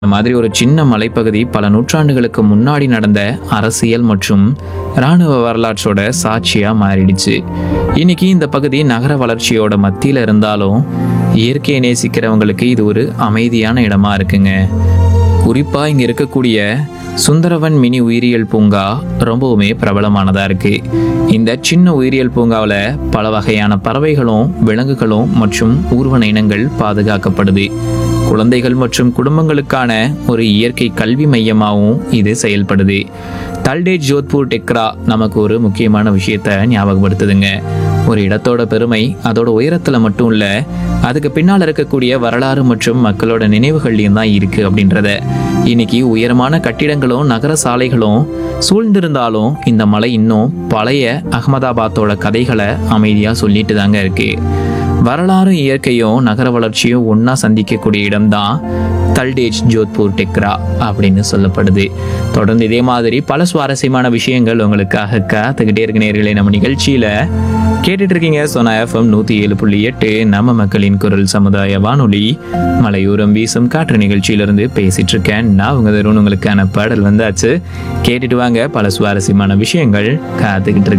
இந்த மாதிரி ஒரு சின்ன மலைப்பகுதி பல நூற்றாண்டுகளுக்கு முன்னாடி நடந்த அரசியல் மற்றும் இராணுவ வரலாற்றோட சாட்சியா மாறிடுச்சு இன்னைக்கு இந்த பகுதி நகர வளர்ச்சியோட மத்தியில இருந்தாலும் இயற்கையை நேசிக்கிறவங்களுக்கு இது ஒரு அமைதியான இடமா இருக்குங்க குறிப்பா இங்க இருக்கக்கூடிய சுந்தரவன் மினி உயிரியல் பூங்கா ரொம்பவுமே பிரபலமானதா இருக்கு இந்த சின்ன உயிரியல் பூங்காவில் பல வகையான பறவைகளும் விலங்குகளும் மற்றும் ஊர்வன இனங்கள் பாதுகாக்கப்படுது குழந்தைகள் மற்றும் குடும்பங்களுக்கான ஒரு இயற்கை கல்வி மையமாகவும் இது செயல்படுது தல்டே ஜோத்பூர் டெக்ரா நமக்கு ஒரு முக்கியமான விஷயத்த ஞாபகப்படுத்துதுங்க ஒரு இடத்தோட பெருமை அதோட உயரத்துல மட்டும் இல்ல அதுக்கு பின்னால் இருக்கக்கூடிய வரலாறு மற்றும் மக்களோட நினைவுகள்லையும் தான் இருக்கு அப்படின்றத இன்னைக்கு உயரமான கட்டிடங்களும் நகர சாலைகளும் சூழ்ந்திருந்தாலும் இந்த மலை இன்னும் பழைய அகமதாபாத்தோட கதைகளை அமைதியா சொல்லிட்டு தாங்க இருக்கு வரலாறும் இயற்கையும் நகர வளர்ச்சியும் ஒண்ணா சந்திக்கக்கூடிய இடம்தான் தல்டேஜ் ஜோத்பூர் டெக்ரா அப்படின்னு சொல்லப்படுது தொடர்ந்து இதே மாதிரி பல சுவாரஸ்யமான விஷயங்கள் உங்களுக்காக காத்துக்கிட்டே இருக்க நேர்களே நம்ம நிகழ்ச்சியில கேட்டுட்டு இருக்கீங்க சோனா எஃப்எம் நூத்தி ஏழு புள்ளி எட்டு நம்ம மக்களின் குரல் சமுதாய வானொலி மலையூரம் வீசும் காற்று நிகழ்ச்சியிலிருந்து பேசிட்டு இருக்கேன் நான் உங்க தருண் உங்களுக்கான பாடல் வந்தாச்சு கேட்டுட்டு வாங்க பல சுவாரஸ்யமான விஷயங்கள் காத்துக்கிட்டு இருக்கு